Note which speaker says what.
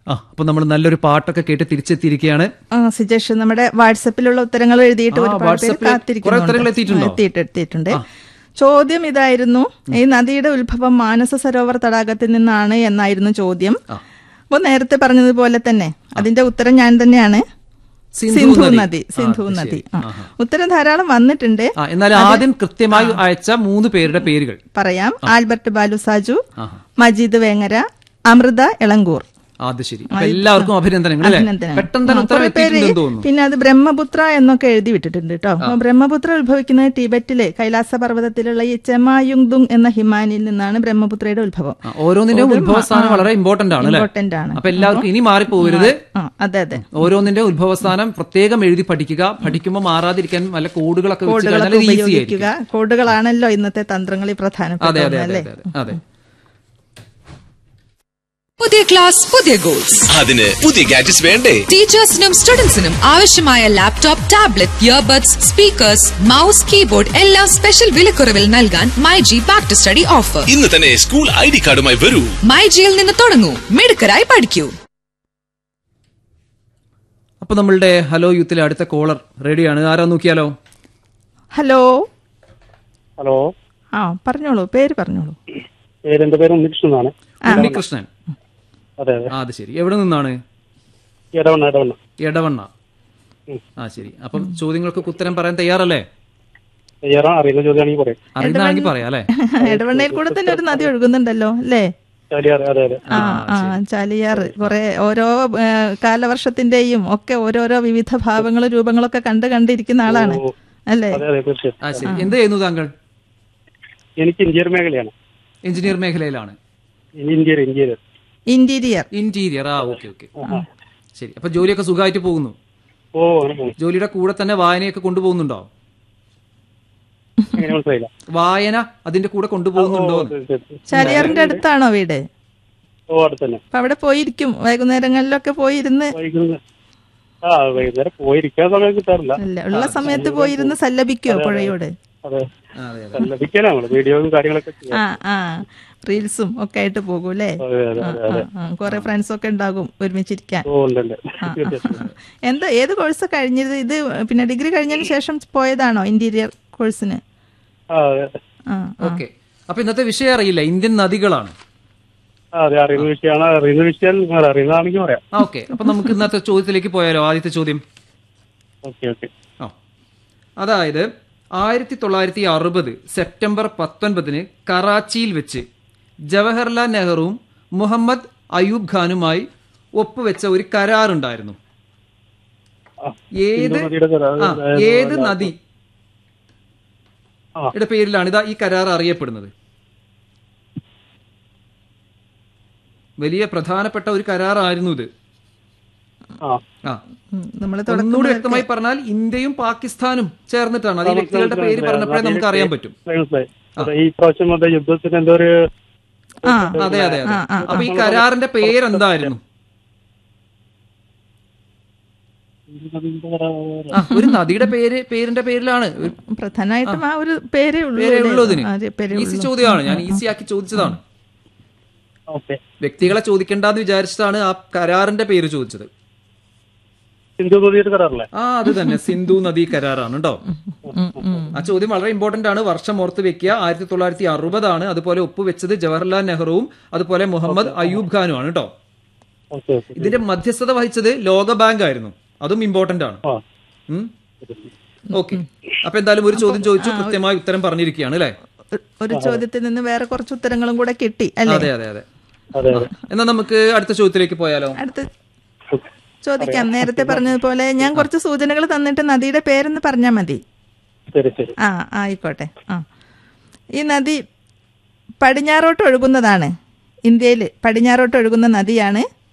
Speaker 1: ആ അപ്പൊ നമ്മൾ നല്ലൊരു പാട്ടൊക്കെ കേട്ട് തിരിച്ചെത്തിയിരിക്കുകയാണ്
Speaker 2: ആ സിജേഷ് നമ്മുടെ വാട്സപ്പിലുള്ള ഉത്തരങ്ങൾ എഴുതിയിട്ട്
Speaker 1: ആ,
Speaker 2: ഒരുപാട് പേര്
Speaker 1: വാട്സപ്പില് കുറെ ഉത്തരങ്ങൾ എത്തിയിട്ടുണ്ടോ?
Speaker 2: കാത്തിരിക്കുന്നുണ്ട് എത്തിയിട്ട് എത്തിയിട്ടുണ്ട് ചോദ്യം ഇതായിരുന്നു ഈ നദിയുടെ ഉത്ഭവം മാനസ സരോവർ തടാകത്തിൽ നിന്നാണ് എന്നായിരുന്നു ചോദ്യം അപ്പൊ നേരത്തെ പറഞ്ഞതുപോലെ തന്നെ അതിന്റെ ഉത്തരം ഞാൻ തന്നെയാണ്
Speaker 1: സിന്ധു
Speaker 2: സിന്ധു
Speaker 1: നദി.
Speaker 2: നദി
Speaker 1: ആ,
Speaker 2: സിന്ധു
Speaker 1: അത്
Speaker 2: നദി
Speaker 1: ശരി.
Speaker 2: ആ. ഉത്തരം ധാരാളം വന്നിട്ടുണ്ട്
Speaker 1: ആ എന്നാൽ ആദ്യം കൃത്യമായി അയച്ച മൂന്ന് പേരുടെ പേരുകൾ
Speaker 2: പറയാം ആൽബർട്ട് ബാലു സാജു
Speaker 1: ആഹാ.
Speaker 2: മജീദ് വേങ്ങര അമൃത ഇളങ്കൂർ
Speaker 1: ആ, അത് ശരി അപ്പൊ എല്ലാവർക്കും അഭിനന്ദനങ്ങൾ അല്ലേ
Speaker 2: അഭിനന്ദനം.
Speaker 1: പെട്ടെന്ന് തന്നെ
Speaker 2: ആ,
Speaker 1: ഉത്തരം
Speaker 2: കുറേ പേര്
Speaker 1: എത്തിയിട്ടുണ്ടെന്ന് തോന്നുന്നു
Speaker 2: പിന്നെ അത് ബ്രഹ്മപുത്ര എന്നൊക്കെ എഴുതി വിട്ടിട്ടുണ്ട് കേട്ടോ അപ്പൊ ബ്രഹ്മപുത്ര ഉത്ഭവിക്കുന്നത് ടിബറ്റിലെ കൈലാസ പർവ്വതത്തിലുള്ള ഈ ചെമായുങ്തുങ് എന്ന ഹിമാനിയിൽ നിന്നാണ് ബ്രഹ്മപുത്രയുടെ ഉത്ഭവം
Speaker 1: ആ, ഓരോന്നിന്റെയും ഉത്ഭവസ്ഥാനം വളരെ ഇമ്പോർട്ടന്റ് ആണ് അല്ലേ
Speaker 2: ഇമ്പോർട്ടന്റ് ആണ്
Speaker 1: അപ്പൊ എല്ലാവർക്കും ഇനി മാറിപ്പോകരുത്
Speaker 2: ആ അതെ അതെ
Speaker 1: ഓരോന്നിന്റെ ഉത്ഭവസ്ഥാനം പ്രത്യേകം എഴുതി പഠിക്കുക പഠിക്കുമ്പോൾ മാറാതിരിക്കാൻ വല്ല കോഡുകളൊക്കെ വെച്ച് കഴിഞ്ഞാൽ
Speaker 2: കോഡുകളൊക്കെ
Speaker 1: ഈസി ആയിരിക്കും
Speaker 2: ഉപയോഗിക്കുക കോഡുകളാണല്ലോ ഇന്നത്തെ തന്ത്രങ്ങളിൽ
Speaker 1: അതെ അതെ
Speaker 2: പ്രധാനപ്പെട്ടത്
Speaker 1: അതെ
Speaker 2: അല്ലേ
Speaker 1: അതെ അതെ അതെ
Speaker 3: പുതിയ ക്ലാസ് പുതിയ ഗോൾസ്
Speaker 4: അതിന് പുതിയ ഗാഡ്ജറ്റ്സ് വേണ്ടേ
Speaker 3: ടീച്ചേഴ്സിനും സ്റ്റുഡൻസിനും ആവശ്യമായ laptop tablet earbuds speakers mouse keyboard എല്ലാം സ്പെഷ്യൽ വിലക്കുറവിൽ നൽകാൻ myG back to study offer
Speaker 4: ഇന്ന് തന്നെ സ്കൂൾ ഐ ഡി കാർഡുമായി വരൂ
Speaker 3: മൈജിയിൽ നിന്ന് തുടങ്ങൂ മിടുക്കരായി പഠിക്കൂ
Speaker 1: അപ്പൊ നമ്മളുടെ ഹലോ യൂത്തിലെ അടുത്ത കോളർ റെഡിയാണ് ആരാ നോക്കിയാലോ
Speaker 2: ഹലോ
Speaker 5: ഹലോ
Speaker 2: ആ പറഞ്ഞോളൂ പേര് പറഞ്ഞോളൂ
Speaker 5: പേര് എന്റെ പേര് ഉണ്ണികൃഷ്ണൻ എന്നാണ്
Speaker 1: ഉണ്ണികൃഷ്ണൻ
Speaker 5: അതെ അതെ
Speaker 1: ആ അത് ശരി എവിടെ നിന്നാണ്
Speaker 5: ഇടവണ്ണ ഇടവണ്ണ
Speaker 1: എടവണ്ണ ആ ശരി അപ്പം ചോദ്യങ്ങൾക്ക് ഉത്തരം പറയാൻ തയ്യാറല്ലേ
Speaker 5: തയ്യാറാണ് അറിയുന്ന ചോദ്യമാണെങ്കിൽ പറയാം
Speaker 1: അറിയുന്നതാണെങ്കിൽ പറയാം അല്ലേ
Speaker 2: ഇടവണ്ണയിൽ കൂടെ തന്നെ ഒരു നദി ഒഴുകുന്നുണ്ടല്ലോ അല്ലേ
Speaker 5: ചാലിയാർ അതെ അതെ
Speaker 2: ആ ആ ചാലിയാറ് കുറെ ഓരോ ഏ, കാലവർഷത്തിന്റെയും ഒക്കെ ഓരോരോ വിവിധ ഭാവങ്ങളും രൂപങ്ങളൊക്കെ കണ്ട് കണ്ടിരിക്കുന്ന ആളാണ് അല്ലേ
Speaker 5: അതെ അതെ തീർച്ചയായും
Speaker 1: ആ ശരി എന്ത് ചെയ്യുന്നു താങ്കൾ
Speaker 5: എനിക്ക് ഇന്ത്യർ മേഖലയാണ്
Speaker 1: എഞ്ചിനീയർ മേഖലയിലാണ്
Speaker 5: ഇന്ത്യർ ഇന്ത്യർ
Speaker 2: ഇന്റീരിയർ
Speaker 1: ഇന്റീരിയർ ആ ഓക്കെ ഓക്കെ ശരി അപ്പൊ ജോലിയൊക്കെ സുഖമായിട്ട് പോകുന്നു
Speaker 5: ഓ അങ്ങനെ പോകും
Speaker 1: ജോലിയുടെ കൂടെ തന്നെ വായനയൊക്കെ കൊണ്ടുപോകുന്നുണ്ടോ
Speaker 5: എങ്ങനെ മനസ്സിലായില്ല
Speaker 1: വായന അതിന്റെ കൂടെ കൊണ്ടുപോകുന്നുണ്ടോ
Speaker 5: ഓ, ശരി, ശരി.
Speaker 2: ചാലിയാറിന്റെ അടുത്താണോ വീട്
Speaker 5: ഓ അടുത്ത് തന്നെ
Speaker 2: അപ്പൊ അവിടെ പോയിരിക്കും വൈകുന്നേരങ്ങളിലൊക്കെ പോയിരുന്ന്
Speaker 5: വൈകുന്നേരം ആ വൈകുന്നേരം പോയിരിക്കാൻ സമയം കിട്ടാറില്ല
Speaker 2: അല്ല ഉള്ള സമയത്ത് പോയിരുന്ന് സല്ലപിക്കോ പുഴയോട്
Speaker 5: അതെ
Speaker 1: അതെ അതെ
Speaker 5: ലഭിക്കാനാ നമ്മള് വീഡിയോയും കാര്യങ്ങളൊക്കെ ചെയ്യാം
Speaker 2: ആ ആ റീൽസും ഒക്കെ ആയിട്ട് പോകും അല്ലേ
Speaker 5: അതെ അതെ അതെ
Speaker 2: കുറെ ഫ്രണ്ട്സ് ഒക്കെ ഉണ്ടാകും ഒരുമിച്ചിരിക്കാൻ
Speaker 5: ഓ ഉണ്ട് ഉണ്ട് തീർച്ചയായിട്ടും
Speaker 2: എന്താ ഏത് കോഴ്സ് കഴിഞ്ഞത് ഇത് പിന്നെ ഡിഗ്രി കഴിഞ്ഞതിന് ശേഷം പോയതാണോ ഇന്റീരിയർ കോഴ്സിന്
Speaker 5: ആ അതെ
Speaker 2: ആ
Speaker 1: ഓക്കെ അപ്പൊ ഇന്നത്തെ വിഷയം അറിയില്ല ഇന്ത്യൻ നദികളാണ്
Speaker 5: ആ, അതെ അറിയുന്ന വിഷയമാണ് അറിയുന്ന വിഷയം നിങ്ങൾ അറിയുന്നതാണെങ്കിൽ പറയാം
Speaker 1: ആ ഓക്കെ അപ്പൊ നമുക്ക് ഇന്നത്തെ ചോദ്യത്തിലേക്ക് പോയാലോ ആദ്യത്തെ ചോദ്യം
Speaker 5: ഓക്കെ ഓക്കെ
Speaker 1: ആ അതായത് ആയിരത്തി തൊള്ളായിരത്തി അറുപത് സെപ്റ്റംബർ പത്തൊൻപതിന് കറാച്ചിയിൽ വെച്ച് ജവഹർലാൽ നെഹ്റുവും മുഹമ്മദ് അയൂബ് ഖാനുമായി ഒപ്പുവെച്ച ഒരു കരാറുണ്ടായിരുന്നു
Speaker 5: ആ,
Speaker 1: ഏത്
Speaker 5: സിന്ധു നദിയുടെ കരാർ.
Speaker 1: ആ, ഏത് നദി
Speaker 5: ആ.
Speaker 1: യുടെ പേരിലാണ് ഇതാ ഈ കരാർ അറിയപ്പെടുന്നത് വലിയ പ്രധാനപ്പെട്ട ഒരു കരാറായിരുന്നു ഇത്
Speaker 5: ആ
Speaker 1: ആ
Speaker 2: നമ്മൾ
Speaker 1: ഒന്നുകൂടി വ്യക്തമായി പറഞ്ഞാൽ ഇന്ത്യയും പാകിസ്ഥാനും ചേർന്നിട്ടാണ് അത് ഈ വ്യക്തികളുടെ പേര് പറഞ്ഞപ്പോഴേ നമുക്ക് അറിയാൻ പറ്റും
Speaker 5: മനസ്സിലായി അതെ, ഈ പ്രാവശ്യം മറ്റേ യുദ്ധത്തിന് എന്തോ ഒരു
Speaker 2: ആ
Speaker 1: അതെ അതെ അതെ അപ്പൊ ഈ കരാറിന്റെ പേരെന്തായിരുന്നു ആ ഒരു നദിയുടെ പേര് പേരിന്റെ പേരിലാണ് ഒരു
Speaker 2: പ്രധാനമായിട്ടും ആ ഒരു പേരേ ഉള്ളൂ
Speaker 1: പേരേ
Speaker 2: അല്ലേ?
Speaker 1: ഉള്ളൂ ഇതിന്
Speaker 2: ആ, ഒരു പേരേ
Speaker 1: ഈസി
Speaker 2: ഉള്ളൂ.
Speaker 1: ചോദ്യമാണ് ഞാൻ ഈസി ആക്കി ചോദിച്ചതാണ്
Speaker 5: ഓക്കെ
Speaker 1: വ്യക്തികളെ ചോദിക്കേണ്ടെന്ന് വിചാരിച്ചിട്ടാണ് ആ കരാറിന്റെ പേര് ചോദിച്ചത്
Speaker 5: സിന്ധു നദിയുടെ കരാറല്ലേ
Speaker 1: ആ അത് തന്നെ സിന്ധു നദി കരാറാണ് കേട്ടോ
Speaker 2: ഉം, ഉം.
Speaker 1: ആ ചോദ്യം വളരെ ഇമ്പോർട്ടന്റ് ആണ് വർഷം ഓർത്ത് വെക്കുക ആയിരത്തി തൊള്ളായിരത്തി അറുപതാണ് അതുപോലെ ഒപ്പുവെച്ചത് ജവഹർലാൽ നെഹ്റുവും അതുപോലെ മുഹമ്മദ് അയൂബ് ഖാനും ആണ് കേട്ടോ
Speaker 5: ഓക്കെ ഓക്കെ
Speaker 1: ഇതിന്റെ മധ്യസ്ഥത വഹിച്ചത് ലോക ബാങ്ക് ആയിരുന്നു അതും ഇമ്പോർട്ടന്റ് ആണ്
Speaker 5: ആ
Speaker 1: ഓക്കെ അപ്പൊ എന്തായാലും ഒരു ചോദ്യം ചോദിച്ചു കൃത്യമായി ഉത്തരം പറഞ്ഞിരിക്കുകയാണ് അല്ലേ
Speaker 2: ഒരു- ഒരു ചോദ്യത്തിൽ നിന്ന് വേറെ കുറച്ച് ഉത്തരങ്ങളും കൂടെ കിട്ടി അല്ലേ
Speaker 1: അതെ അതെ അതെ
Speaker 5: അതെ അതെ
Speaker 1: എന്നാ നമുക്ക് അടുത്ത ചോദ്യത്തിലേക്ക് പോയാലോ
Speaker 2: അടുത്ത് ചോദിക്കാം നേരത്തെ പറഞ്ഞതുപോലെ ഞാൻ കുറച്ച് സൂചനകൾ തന്നിട്ട് നദിയുടെ പേരെന്ന് പറഞ്ഞാൽ മതി
Speaker 5: ശരി ശരി
Speaker 2: ആ ആയിക്കോട്ടെ ആ ഈ നദി പടിഞ്ഞാറോട്ട് ഒഴുകുന്നതാണ് ഇന്ത്യയിൽ പടിഞ്ഞാറോട്ട് ഒഴുകുന്ന നദിയാണ്